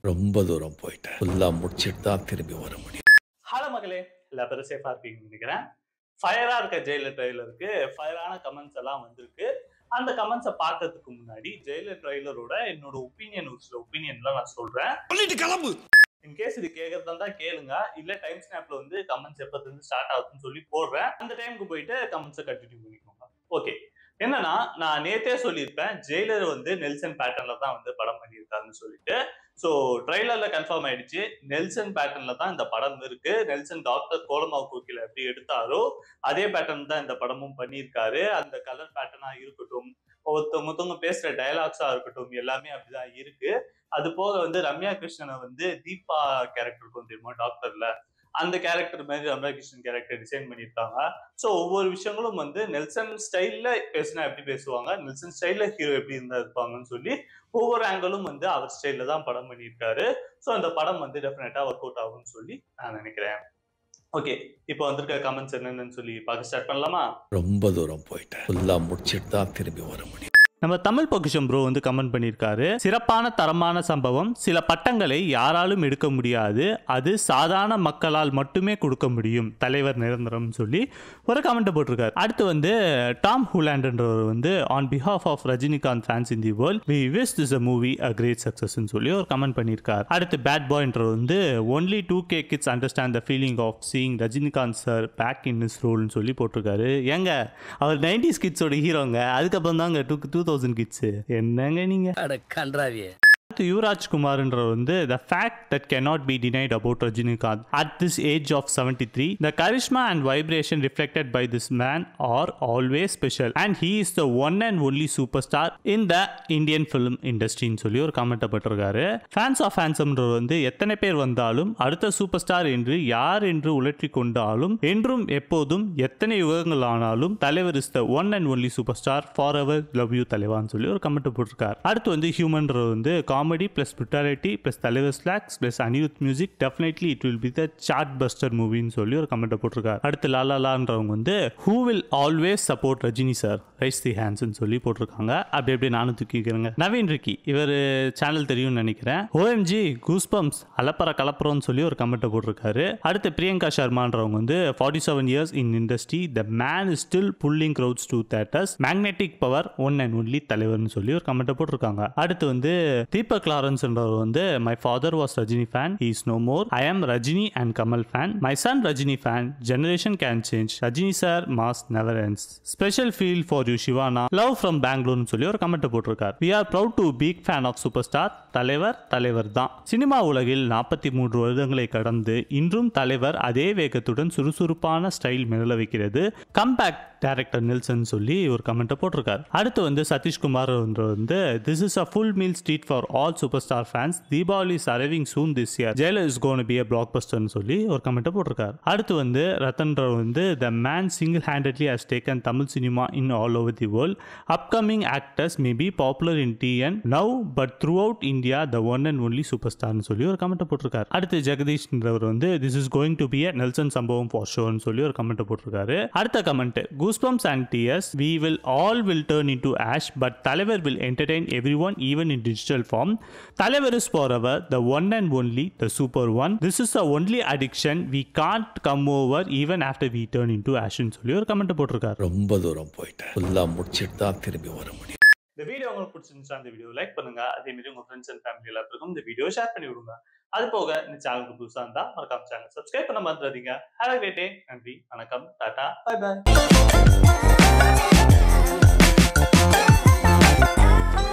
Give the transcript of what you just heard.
ரொம்ப தூரம் போயிட்டேன் ஃபுல்லா முடிச்சிட்டு தான் திரும்பி வர முடியும் ஹலோ மகளே எல்லா பேரும் சேஃபா இருப்பீங்கன்னு நினைக்கிறேன் ஃபயரா இருக்க ஜெயிலர் ட்ரெய்லருக்கு ஃபயரான கமெண்ட்ஸ் எல்லாம் வந்திருக்கு அந்த கமெண்ட்ஸை பார்க்கறதுக்கு முன்னாடி ஜெயிலர் ட்ரெய்லரோட என்னோட ஒப்பீனியன் ஒரு சில ஒப்பீனியன்லாம் நான் சொல்றேன் சொல்லிட்டு கிளம்பு இன்கேஸ் இது கேட்கறதா இருந்தா கேளுங்க இல்ல டைம் ஸ்னாப்ல வந்து கமெண்ட்ஸ் எப்பத்துல இருந்து ஸ்டார்ட் ஆகுதுன்னு சொல்லி போடுறேன் அந்த டைமுக்கு போயிட்டு கமெண்ட்ஸை கண்டினியூ பண்ணிக்கோங்க ஓகே என்னன்னா நான் நேத்தே சொல்லியிருப்பேன் ஜெயிலர் வந்து நெல்சன் பேட்டர்ன்ல தான் வந்து படம் பண்ணியிருக்காருன்னு சொல்லிட்டு ஸோ ட்ரெய்லர்ல கன்ஃபார்ம் ஆயிடுச்சு நெல்சன் பேட்டர்ன்ல தான் இந்த படம் இருக்கு நெல்சன் டாக்டர் கோலமாவு கோக்கில எப்படி எடுத்தாரோ அதே பேட்டர்ன் தான் இந்த படமும் பண்ணியிருக்காரு அந்த கலர் பேட்டர்னா இருக்கட்டும் ஒருத்தவங்க ஒருத்தவங்க பேசுற டயலாக்ஸா இருக்கட்டும் எல்லாமே அப்படிதான் இருக்கு அது போக வந்து ரம்யா கிருஷ்ணனை வந்து தீபா கேரக்டர் கொஞ்சம் தெரியுமா டாக்டர்ல அந்த கேரக்டர் மாதிரி ரம்யா கிருஷ்ணன் கேரக்டர் டிசைன் பண்ணியிருக்காங்க ஸோ ஒவ்வொரு விஷயங்களும் வந்து நெல்சன் ஸ்டைல்ல பேசினா எப்படி பேசுவாங்க நெல்சன் ஸ்டைல்ல ஹீரோ எப்படி இருந்தா இருப்பாங்கன்னு சொல்லி ஒவ்வொரு ஆங்கிளும் வந்து அவர் ஸ்டைல்ல தான் படம் பண்ணியிருக்காரு ஸோ அந்த படம் வந்து டெஃபினட்டா ஒர்க் அவுட் ஆகும்னு சொல்லி நான் நினைக்கிறேன் ஓகே இப்போ வந்திருக்க கமெண்ட்ஸ் என்னென்னு சொல்லி பார்க்க ஸ்டார்ட் பண்ணலாமா ரொம்ப தூரம் போயிட்டேன் ஃபுல்லா முடிச்சிட்டு தான் திரும்பி வர முடியும் நம்ம தமிழ் பொக்கிஷம் ப்ரோ வந்து கமெண்ட் பண்ணியிருக்காரு சிறப்பான தரமான சம்பவம் சில பட்டங்களை யாராலும் எடுக்க முடியாது அது சாதாரண மக்களால் மட்டுமே கொடுக்க முடியும் தலைவர் நிரந்தரம் சொல்லி ஒரு கமெண்ட் போட்டிருக்காரு அடுத்து வந்து டாம் ஹூலாண்டன்றவர் வந்து on behalf of Rajinikanth fans in the world we wish this a movie a great சக்சஸ்ன்னு சொல்லி ஒரு கமெண்ட் பண்ணியிருக்காரு அடுத்து பேட் பாய்ன்றவர் வந்து only two K kids understand the feeling of seeing Rajinikanth sir back in is ரோல்னு சொல்லி போட்டிருக்காரு ஏங்க அவர் நைன்டிஸ் கிட்ஸோட ஹீரோங்க அதுக்கப்புறம் தாங்க டூ டூ தௌசண்ட் கிட்ஸ் என்னங்க நீங்க அட கன்றாவியே அடுத்து யுவராஜ் குமார்ன்ற வந்து the fact that cannot be denied about Rajinikanth at this age of 73 the charisma and vibration reflected by this man are always special and he is the one and only superstar in the Indian film industry ன்னு சொல்லி ஒரு comment பட்டிருக்காரு fans of ஃபேன்ஸம்ன்றவர் வந்து எத்தனை பேர் வந்தாலும் அடுத்த சூப்பர் ஸ்டார் என்று யார் என்று உலற்றி கொண்டாலும் என்றும் எப்போதும் எத்தனை யுகங்கள் ஆனாலும் Thalaivar is the one and only superstar forever love you தலைவான்னு சொல்லி ஒரு கமெண்ட் போட்டிருக்காரு அடுத்து வந்து ஹியூமன்றது வந்து comedy plus brutality plus Thalaivar slacks plus Anirudh music definitely it will be the chart buster மூவின்னு சொல்லி ஒரு கமெண்ட் போட்டிருக்காரு அடுத்து லாலாலான்றவங்க வந்து who will always support Rajini sir raise the ஹேண்ட்ஸ்னு சொல்லி போட்டிருக்காங்க அப்படி அப்படி நானும் தூக்கிக்கிறேங்க நவீன் ரிக்கி இவர் சேனல் தெரியும்னு நினைக்கிறேன் ஓஎம்ஜி கூஸ்பம்ஸ் அலப்பற கலப்புறோம்னு சொல்லி ஒரு கமெண்ட் போட்டிருக்காரு அடுத்து பிரியங்கா சர்மான்றவங்க வந்து forty seven years in industry the man is still pulling crowds to theatres magnetic power one and only தலைவர்னு சொல்லி ஒரு கமெண்ட் போட்டிருக்காங்க அடுத்து வந்து தீபக் லாரன்ஸ்ன்றவர் வந்து my father was Rajini fan he is no more I am Rajini and Kamal fan my son Rajini fan generation can change Rajini sir mass never ends special feel for you Sivana love from பெங்களூர்னு சொல்லி ஒரு கமெண்ட் போட்டிருக்கார் we are proud to big fan of superstar Thalaivar Thalaivar தான் cinema உலகில் நாற்பத்தி மூன்று வருடங்களை கடந்து இன்றும் தலைவர் அதே வேகத்துடன் சுறுசுறுப்பான ஸ்டைல் மிரள வைக்கிறது கம்பேக் டேரக்டர் நெல்சன் சொல்லி ஒரு கமெண்ட்டை போட்டிருக்காரு அடுத்து வந்து சதீஷ்குமார் வந்து this is a full meal street for all superstar fans Deepavali is arriving soon this year Jailer is gonna be a block பஸ்டர்னு சொல்லி ஒரு கமெண்ட்டை போட்டிருக்காரு அடுத்து வந்து ரத்தன்ற வந்து the man single handedly has taken Tamil cinema in all over the world upcoming actors may be popular in TN now but throughout India the one and only super ஸ்டார்னு சொல்லி ஒரு கமெண்ட் போட்டிருக்காரு அடுத்து ஜெகதீஷ்ன்றவர் வந்து this is going to be a Nelson sambavam for ஷோன்னு சொல்லி ஒரு கமெண்ட் போட்டிருக்காரு அடுத்த comment goosebumps and this we will all will turn in to ash but Thalaivar will entertain everyone even in digital form Thalaivar is forever the one and only the super one this is the only addiction we can't come over even after we turn in to ஆஷ்ன்னு சொல்லி ஒரு comment போட்டிருக்காரு ரொம்ப தூரம் போயிட்டேன் ஃபுல்லா முடிச்சிட்டு தான் திரும்பி வர முடியும் இந்த வீடியோ உங்களுக்கு பிடிச்சிருந்துச்சா இந்த வீடியோ லைக் பண்ணுங்க அதே மாதிரி உங்க ஃப்ரெண்ட்ஸ் அண்ட் ஃபேமிலி எல்லாத்துக்கும் இந்த வீடியோ ஷேர் பண்ணி விடுங்க அது போக இந்த சேனலுக்கு புதுசா இருந்தா மறக்காம சேனல் சப்ஸ்கிரைப் பண்ண மறந்துடாதீங்க ஹேவ் கிரேட் டே நன்றி வணக்கம் டாடா பை பை